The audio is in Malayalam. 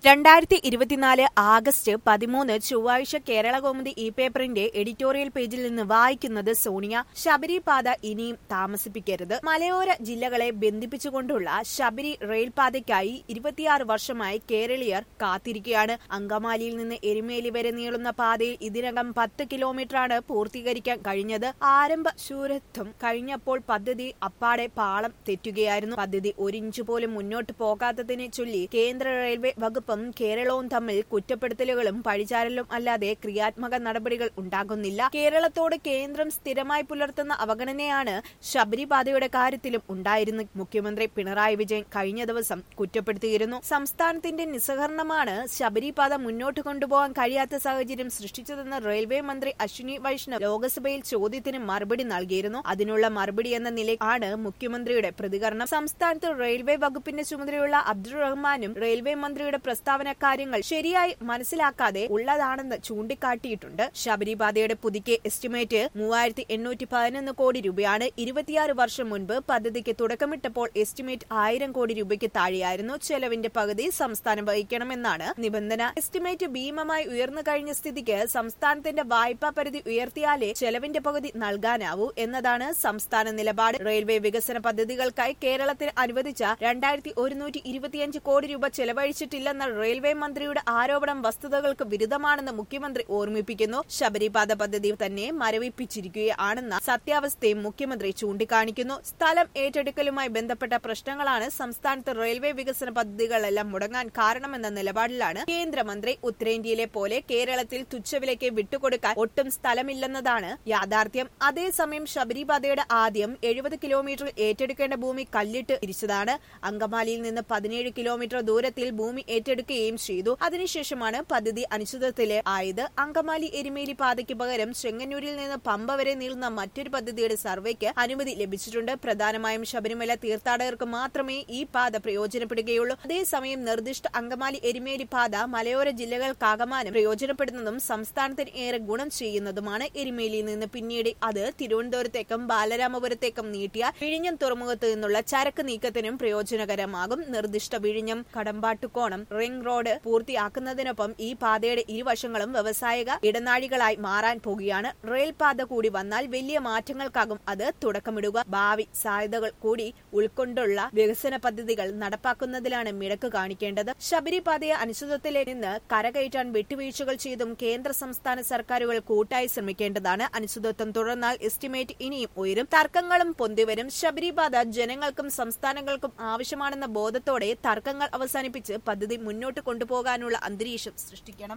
രണ്ടായിരത്തി ഇരുപത്തിനാല് ആഗസ്റ്റ് പതിമൂന്ന് ചൊവ്വാഴ്ച കേരള കൗമുദി ഇ പേപ്പറിന്റെ എഡിറ്റോറിയൽ പേജിൽ നിന്ന് വായിക്കുന്നത് സോണിയ ശബരിപാത ഇനിയും താമസിപ്പിക്കരുത് മലയോര ജില്ലകളെ ബന്ധിപ്പിച്ചുകൊണ്ടുള്ള ശബരി റെയിൽപാതയ്ക്കായി ഇരുപത്തിയാറ് വർഷമായി കേരളീയർ കാത്തിരിക്കുകയാണ് അങ്കമാലിയിൽ നിന്ന് എരുമേലി വരെ നീളുന്ന പാതയിൽ ഇതിനകം പത്ത് കിലോമീറ്ററാണ് പൂർത്തീകരിക്കാൻ കഴിഞ്ഞത് ആരംഭ ശൂരത്വം കഴിഞ്ഞപ്പോൾ പദ്ധതി അപ്പാടെ പാളം തെറ്റുകയായിരുന്നു പദ്ധതി ഒരിഞ്ചു പോലും മുന്നോട്ട് പോകാത്തതിനെ ചൊല്ലി കേന്ദ്ര റെയിൽവേ വകുപ്പും കേരളവും തമ്മിൽ കുറ്റപ്പെടുത്തലുകളും പഴിചാരലും അല്ലാതെ ക്രിയാത്മക നടപടികൾ ഉണ്ടാകുന്നില്ല കേരളത്തോട് കേന്ദ്രം സ്ഥിരമായി പുലർത്തുന്ന അവഗണനയാണ് ശബരിപാതയുടെ കാര്യത്തിലും ഉണ്ടായിരുന്നു മുഖ്യമന്ത്രി പിണറായി വിജയൻ കഴിഞ്ഞ ദിവസം കുറ്റപ്പെടുത്തിയിരുന്നു സംസ്ഥാനത്തിന്റെ നിസ്സഹകരണമാണ് ശബരിപാത മുന്നോട്ട് കൊണ്ടുപോകാൻ കഴിയാത്ത സാഹചര്യം സൃഷ്ടിച്ചതെന്ന് റെയിൽവേ മന്ത്രി അശ്വിനി വൈഷ്ണവ് ലോക്സഭയിൽ ചോദ്യത്തിന് മറുപടി നൽകിയിരുന്നു അതിനുള്ള മറുപടി എന്ന നിലയാണ് മുഖ്യമന്ത്രിയുടെ പ്രതികരണം സംസ്ഥാനത്ത് റെയിൽവേ വകുപ്പിന്റെ ചുമതലയുള്ള അബ്ദുൾ റഹ്മാനും റെയിൽവേ മന്ത്രിയുടെ പ്രസ്താവന കാര്യങ്ങൾ ശരിയായി മനസ്സിലാക്കാതെ ഉള്ളതാണെന്ന് ചൂണ്ടിക്കാട്ടിയിട്ടുണ്ട് ശബരിപാതയുടെ പുതുക്കിയ എസ്റ്റിമേറ്റ് മൂവായിരത്തി എണ്ണൂറ്റി പതിനൊന്ന് കോടി രൂപയാണ് ഇരുപത്തിയാറ് വർഷം മുൻപ് പദ്ധതിക്ക് തുടക്കമിട്ടപ്പോൾ എസ്റ്റിമേറ്റ് ആയിരം കോടി രൂപയ്ക്ക് താഴെയായിരുന്നു ചെലവിന്റെ പകുതി സംസ്ഥാനം വഹിക്കണമെന്നാണ് നിബന്ധന എസ്റ്റിമേറ്റ് ഭീമമായി ഉയർന്നു കഴിഞ്ഞ സ്ഥിതിക്ക് സംസ്ഥാനത്തിന്റെ വായ്പാ പരിധി ഉയർത്തിയാലേ ചെലവിന്റെ പകുതി നൽകാനാവൂ എന്നതാണ് സംസ്ഥാന നിലപാട് റെയിൽവേ വികസന പദ്ധതികൾക്കായി കേരളത്തിന് അനുവദിച്ച രണ്ടായിരത്തി ഒരുന്നൂറ്റി ഇരുപത്തിയഞ്ച് കോടി രൂപ ചെലവഴിച്ചിട്ടില്ലെന്ന റെയിൽവേ മന്ത്രിയുടെ ആരോപണം വസ്തുതകൾക്ക് വിരുദ്ധമാണെന്ന് മുഖ്യമന്ത്രി ഓർമ്മിപ്പിക്കുന്നു ശബരിപാത പദ്ധതി തന്നെ മരവിപ്പിച്ചിരിക്കുകയാണെന്ന സത്യാവസ്ഥയും മുഖ്യമന്ത്രി ചൂണ്ടിക്കാണിക്കുന്നു സ്ഥലം ഏറ്റെടുക്കലുമായി ബന്ധപ്പെട്ട പ്രശ്നങ്ങളാണ് സംസ്ഥാനത്ത് റെയിൽവേ വികസന പദ്ധതികളെല്ലാം മുടങ്ങാൻ കാരണമെന്ന നിലപാടിലാണ് കേന്ദ്രമന്ത്രി ഉത്തരേന്ത്യയിലെ പോലെ കേരളത്തിൽ തുച്ഛവിലയ്ക്ക് വിട്ടുകൊടുക്കാൻ ഒട്ടും സ്ഥലമില്ലെന്നതാണ് യാഥാർത്ഥ്യം അതേസമയം ശബരിപാതയുടെ ആദ്യം എഴുപത് കിലോമീറ്റർ ഏറ്റെടുക്കേണ്ട ഭൂമി കല്ലിട്ട് തിരിച്ചതാണ് അങ്കമാലിയിൽ നിന്ന് പതിനേഴ് കിലോമീറ്റർ ദൂരത്തിൽ ഭൂമി ഏറ്റെടുക്കുകയും ചെയ്തു അതിനുശേഷമാണ് പദ്ധതി അനിശ്ചിതത്വത്തിലെ ആയത് അങ്കമാലി എരുമേലി പാതയ്ക്ക് പകരം ചെങ്ങന്നൂരിൽ നിന്ന് പമ്പ വരെ നീളുന്ന മറ്റൊരു പദ്ധതിയുടെ സർവേക്ക് അനുമതി ലഭിച്ചിട്ടുണ്ട് പ്രധാനമായും ശബരിമല തീർത്ഥാടകർക്ക് മാത്രമേ ഈ പാത പ്രയോജനപ്പെടുകയുള്ളൂ അതേസമയം നിർദ്ദിഷ്ട അങ്കമാലി എരുമേലി പാത മലയോര ജില്ലകൾക്കാകമാനം പ്രയോജനപ്പെടുന്നതും സംസ്ഥാനത്തിന് ഏറെ ഗുണം ചെയ്യുന്നതുമാണ് എരുമേലിയിൽ നിന്ന് പിന്നീട് അത് തിരുവനന്തപുരത്തേക്കും ബാലരാമപുരത്തേക്കും നീട്ടിയ വിഴിഞ്ഞം തുറമുഖത്ത് നിന്നുള്ള ചരക്ക് നീക്കത്തിനും പ്രയോജനകരമാകും നിർദ്ദിഷ്ട വിഴിഞ്ഞം കടമ്പാട്ടുകോണം റിംഗ് റോഡ് പൂർത്തിയാക്കുന്നതിനൊപ്പം ഈ പാതയുടെ ഇരുവശങ്ങളും വ്യവസായിക ഇടനാഴികളായി മാറാൻ പോകുകയാണ് റെയിൽ പാത കൂടി വന്നാൽ വലിയ മാറ്റങ്ങൾക്കാകും അത് തുടക്കമിടുക ഭാവി സാധ്യതകൾ കൂടി ഉൾക്കൊണ്ടുള്ള വികസന പദ്ധതികൾ നടപ്പാക്കുന്നതിലാണ് മിടക്ക് കാണിക്കേണ്ടത് ശബരിപാതയെ അനിശ്ചിതത്വത്തിലെ നിന്ന് കരകയറ്റാൻ വിട്ടുവീഴ്ചകൾ ചെയ്തും കേന്ദ്ര സംസ്ഥാന സർക്കാരുകൾ കൂട്ടായി ശ്രമിക്കേണ്ടതാണ് അനിശ്ചിതത്വം തുടർന്നാൽ എസ്റ്റിമേറ്റ് ഇനിയും ഉയരും തർക്കങ്ങളും പൊന്തിവരും ശബരിപാത ജനങ്ങൾക്കും സംസ്ഥാനങ്ങൾക്കും ആവശ്യമാണെന്ന ബോധത്തോടെ തർക്കങ്ങൾ അവസാനിപ്പിച്ച് പദ്ധതി മുന്നോട്ട് കൊണ്ടുപോകാനുള്ള അന്തരീക്ഷം സൃഷ്ടിക്കണം